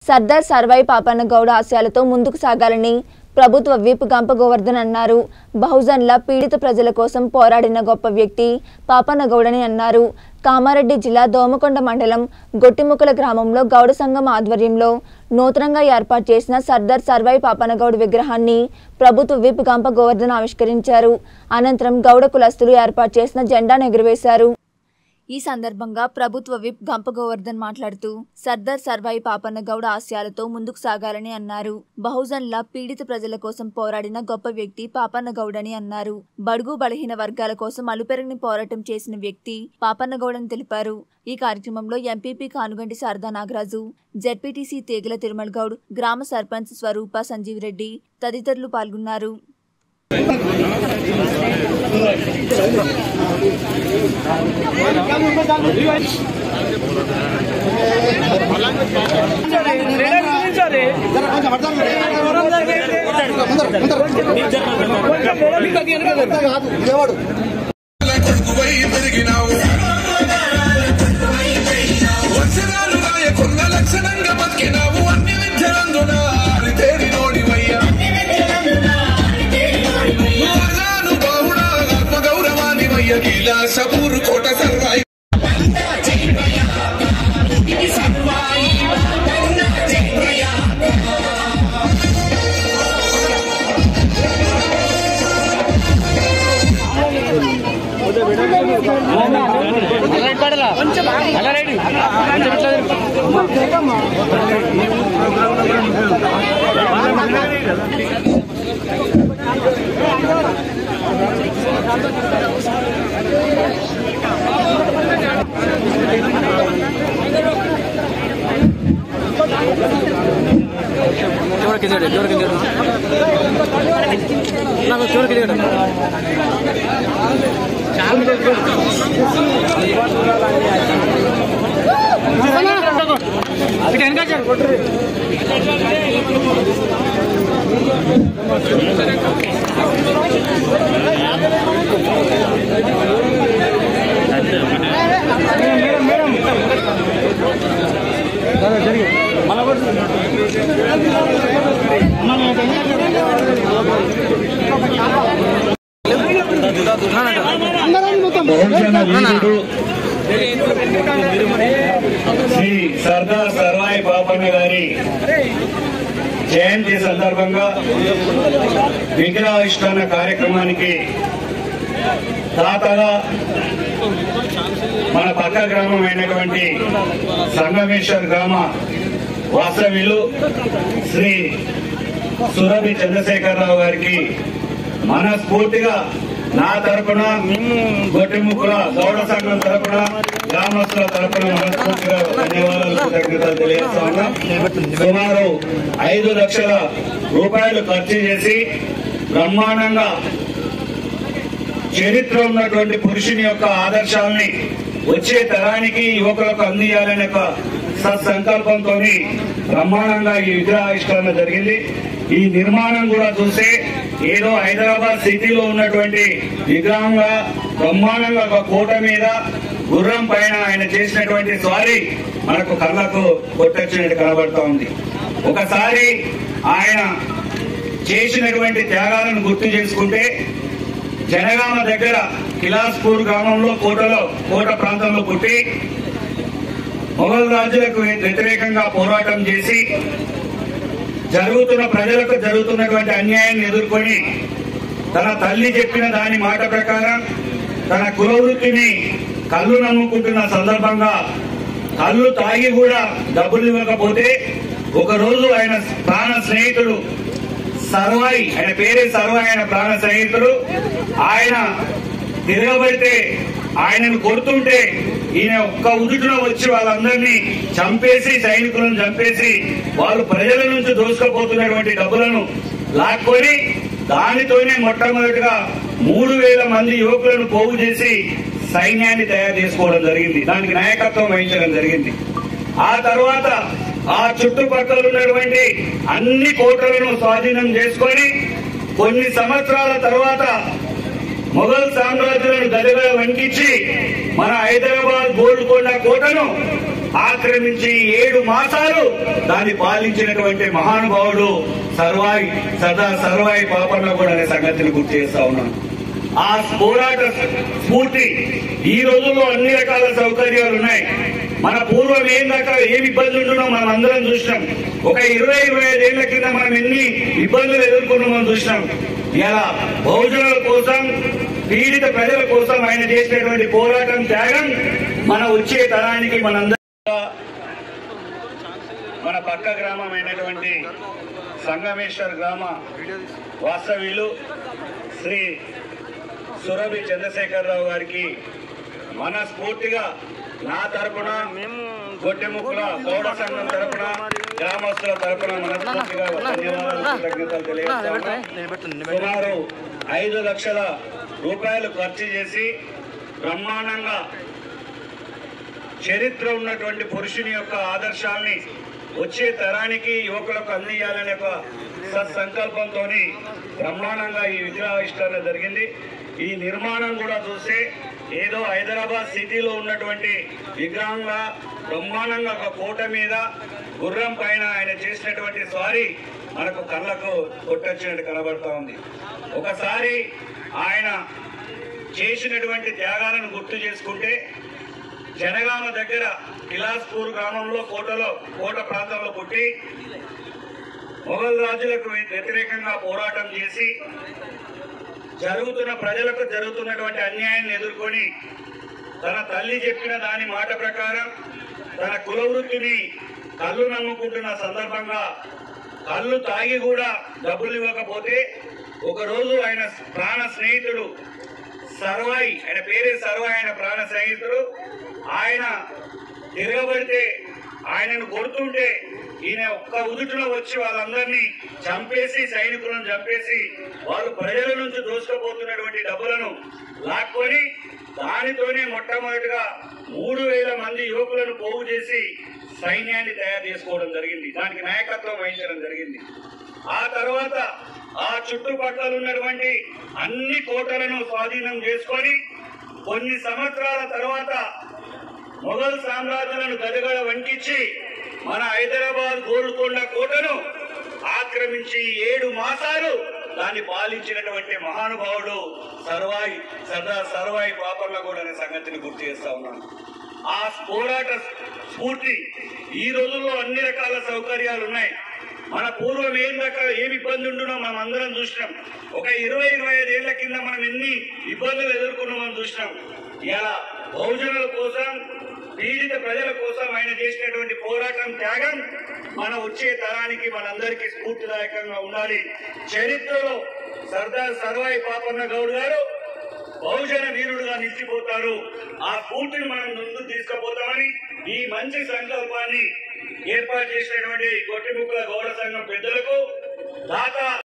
సర్దార్ సర్వాయి పాపన్న గౌడ ఆశయాలతో ముందుకు సాగాలని ప్రభుత్వ విప్ గంప గోవర్ధన్ అన్నారు బహుజన్ల పీడిత ప్రజల కోసం పోరాడిన గొప్ప వ్యక్తి పాపన్న గౌడని అన్నారు కామారెడ్డి జిల్లా దోమకొండ మండలం గొట్టిముక్కల గ్రామంలో గౌడ సంఘం ఆధ్వర్యంలో నూతనంగా ఏర్పాటు చేసిన సర్దార్ సర్వాయి పాపన్నగౌడ్ విగ్రహాన్ని ప్రభుత్వ విప్ గంప గోవర్ధన్ ఆవిష్కరించారు అనంతరం గౌడ కులస్తులు ఏర్పాటు చేసిన జెండాను ఎగురవేశారు ఈ సందర్భంగా ప్రభుత్వ విప్ గంప గోవర్ధన్ మాట్లాడుతూ సర్దార్ సర్వాయి పాపన్న గౌడ ఆశయాలతో ముందుకు సాగాలని అన్నారు బహుజన్ల పీడిత ప్రజల కోసం పోరాడిన గొప్ప వ్యక్తి పాపన్న గౌడని అన్నారు బడుగు బలహీన వర్గాల కోసం అలుపెరగని పోరాటం చేసిన వ్యక్తి పాపన్న గౌడని తెలిపారు ఈ కార్యక్రమంలో ఎంపీపీ కానుగంటి శారదా నాగరాజు జెడ్పీటీసీ తేగల తిరుమల గౌడ్ గ్రామ సర్పంచ్ స్వరూప సంజీవ్ రెడ్డి తదితరులు పాల్గొన్నారు కొడుకువై పెరిగినావు వచనాలు రాయకున్న లక్షణంగా బతికినావు అన్ని విద్యలందున తేరి నోడివయ్యా రాజాను బాహుడ ఆత్మ గౌరవానివయ్య కైలాసపూరు కోట సర్వాయి जोर के जोर जोर के जोर ना को जोर के जोर బహుజన వీరుడు శ్రీ సర్దార్ సర్వాయి పాపన్న గారి జయంతి సందర్భంగా విగ్రహావిష్కరణ కార్యక్రమానికి తాతగా మన పక్క గ్రామం అయినటువంటి సంగమేశ్వర్ గ్రామ వాస్తవ్యులు శ్రీ సురభి చంద్రశేఖరరావు గారికి మనస్ఫూర్తిగా నా తరపున గొట్టిముక్కుల గౌడ సంఘం తరపున గ్రామస్తుల తరపున మనస్ఫూర్తిగా ధన్యవాదాలు కృతజ్ఞతలు తెలియజేస్తా ఉన్నాం సుమారు ఐదు లక్షల రూపాయలు ఖర్చు చేసి బ్రహ్మాండంగా చరిత్ర ఉన్నటువంటి పురుషుని యొక్క ఆదర్శాలని వచ్చే తరానికి యువకులకు అందియాలనే ఒక సత్సంకల్పంతో బ్రహ్మాండంగా ఈ విగ్రహావిష్కరణ జరిగింది ఈ నిర్మాణం కూడా చూస్తే ఏదో హైదరాబాద్ సిటీలో ఉన్నటువంటి విగ్రహంగా బ్రహ్మాండంగా ఒక కోట మీద గుర్రం పైన ఆయన చేసినటువంటి స్వారీ మనకు కళ్ళకు కొట్టొచ్చినట్టు కనబడుతూ ఉంది ఒకసారి ఆయన చేసినటువంటి త్యాగాలను గుర్తు చేసుకుంటే జనగామ దగ్గర కిలాస్పూర్ గ్రామంలో కోటలో కోట ప్రాంతంలో పుట్టి మొఘల్ రాజులకు వ్యతిరేకంగా పోరాటం చేసి జరుగుతున్న ప్రజలకు జరుగుతున్నటువంటి అన్యాయాన్ని ఎదుర్కొని తన తల్లి చెప్పిన దాని మాట ప్రకారం తన కులవృత్తిని కళ్ళు నమ్ముకుంటున్న సందర్భంగా కళ్ళు తాగి కూడా డబ్బులు ఇవ్వకపోతే ఒకరోజు ఆయన ప్రాణ స్నేహితుడు సర్వాయి ఆయన పేరే సర్వాయి ఆయన ప్రాణ స్నేహితుడు ఆయన తిరగబడితే ఆయనను కొడుతుంటే ఈయన ఒక్క ఉదుటిలో వచ్చి వాళ్ళందరినీ చంపేసి సైనికులను చంపేసి వాళ్ళు ప్రజల నుంచి దోసుకుపోతున్నటువంటి డబ్బులను లాక్కొని దానితోనే మొట్టమొదటిగా మూడు వేల మంది యువకులను పోగు చేసి సైన్యాన్ని తయారు చేసుకోవడం జరిగింది దానికి నాయకత్వం వహించడం జరిగింది ఆ తర్వాత ఆ చుట్టుపక్కల ఉన్నటువంటి అన్ని కోటలను స్వాధీనం చేసుకొని కొన్ని సంవత్సరాల తర్వాత మొఘల్ సామ్రాజ్యులను గదిగా వణికించి మన హైదరాబాద్ గోల్కొండ కోటను ఆక్రమించి ఏడు మాసాలు దాన్ని పాలించినటువంటి మహానుభావుడు సర్వాయి సదా సర్వాయి పాపన్న కూడా అనే సంగతిని గుర్తు చేస్తా ఉన్నాను ఆ పోరాట స్ఫూర్తి ఈ రోజుల్లో అన్ని రకాల సౌకర్యాలు ఉన్నాయి మన పూర్వం ఏం దాకా ఏమి ఇబ్బంది ఉంటున్నాం మనం అందరం చూసినాం ఒక ఇరవై ఇరవై ఐదేళ్ల కింద మనం ఎన్ని ఇబ్బందులు ఎదుర్కొన్నామో చూసినాం ఇలా బహుజనుల కోసం పీడిత ప్రజల కోసం ఆయన చేసినటువంటి పోరాటం త్యాగం మన వచ్చే తరానికి మనందరం మన పక్క గ్రామం అయినటువంటి సంగమేశ్వర్ గ్రామ వాస్తవ్యులు శ్రీ సురభి చంద్రశేఖరరావు గారికి మనస్ఫూర్తిగా నా తరపున గొట్టెముక్కుల గౌడ సంఘం తరపున గ్రామస్తుల తరపున మనస్ఫూర్తిగా ధన్యవాదాలు కృతజ్ఞతలు తెలియజేస్తాను సుమారు ఐదు లక్షల రూపాయలు ఖర్చు చేసి బ్రహ్మాండంగా చరిత్ర ఉన్నటువంటి పురుషుని యొక్క ఆదర్శాల్ని వచ్చే తరానికి యువకులకు అందియాలనే ఒక సత్సంకల్పంతో బ్రహ్మాండంగా ఈ విగ్రహావిష్కరణ జరిగింది ఈ నిర్మాణం కూడా చూస్తే ఏదో హైదరాబాద్ సిటీలో ఉన్నటువంటి విగ్రహంగా బ్రహ్మాండంగా ఒక కోట మీద గుర్రం పైన ఆయన చేసినటువంటి స్వారీ మనకు కళ్ళకు కొట్టొచ్చినట్టు కనబడతా ఉంది ఒకసారి ఆయన చేసినటువంటి త్యాగాలను గుర్తు చేసుకుంటే జనగామ దగ్గర కిలాస్పూర్ గ్రామంలో కోటలో కోట ప్రాంతంలో పుట్టి మొఘల్ రాజులకు వ్యతిరేకంగా పోరాటం చేసి జరుగుతున్న ప్రజలకు జరుగుతున్నటువంటి అన్యాయాన్ని ఎదుర్కొని తన తల్లి చెప్పిన దాని మాట ప్రకారం తన కుల వృత్తిని కళ్ళు నమ్ముకుంటున్న సందర్భంగా కళ్ళు తాగి కూడా డబ్బులు ఇవ్వకపోతే ఒకరోజు ఆయన ప్రాణ స్నేహితుడు సర్వాయి ఆయన పేరే సర్వాయి ఆయన ప్రాణ స్నేహితుడు ఆయన తిరగబడితే ఆయనను కొడుతుంటే ఈయన ఒక్క ఉదుటిలో వచ్చి వాళ్ళందరినీ చంపేసి సైనికులను చంపేసి వాళ్ళు ప్రజల నుంచి దోసుకుపోతున్నటువంటి డబ్బులను లాక్కొని దానితోనే మొట్టమొదటిగా మూడు వేల మంది యువకులను పోగు చేసి సైన్యాన్ని తయారు చేసుకోవడం జరిగింది దానికి నాయకత్వం వహించడం జరిగింది ఆ తర్వాత ఆ చుట్టుపక్కల ఉన్నటువంటి అన్ని కోటలను స్వాధీనం చేసుకొని కొన్ని సంవత్సరాల తర్వాత మొఘల్ సామ్రాజ్యాలను గదగద వంకించి మన హైదరాబాద్ గోల్కొండ కోటను ఆక్రమించి ఏడు మాసాలు దాన్ని పాలించినటువంటి మహానుభావుడు సర్వాయి సర్దార్ సర్వాయి పాపర్లగూడ అనే సంగతిని గుర్తు చేస్తా ఉన్నాను ఆ పోరాట స్ఫూర్తి ఈ రోజుల్లో అన్ని రకాల సౌకర్యాలు ఉన్నాయి మన పూర్వం ఏం రకాల ఏమి ఇబ్బంది ఉండునో మనం అందరం చూసినాం ఒక ఇరవై ఇరవై ఐదు ఏళ్ల కింద మనం ఎన్ని ఇబ్బందులు ఎదుర్కొన్నామో చూసినాం ఇలా బహుజనుల కోసం పీడిత ప్రజల కోసం ఆయన చేసినటువంటి పోరాటం త్యాగం మన వచ్చే తరానికి మనందరికీ స్ఫూర్తిదాయకంగా ఉండాలి చరిత్రలో సర్దార్ సర్వాయి పాపన్న గౌడ్ గారు బహుజన వీరుడుగా నిలిచిపోతారు ఆ స్ఫూర్తిని మనం ముందుకు తీసుకుపోతామని ఈ మంచి సంకల్పాన్ని ఏర్పాటు చేసినటువంటి గొట్టిముక్కల గౌడ సంఘం పెద్దలకు దాత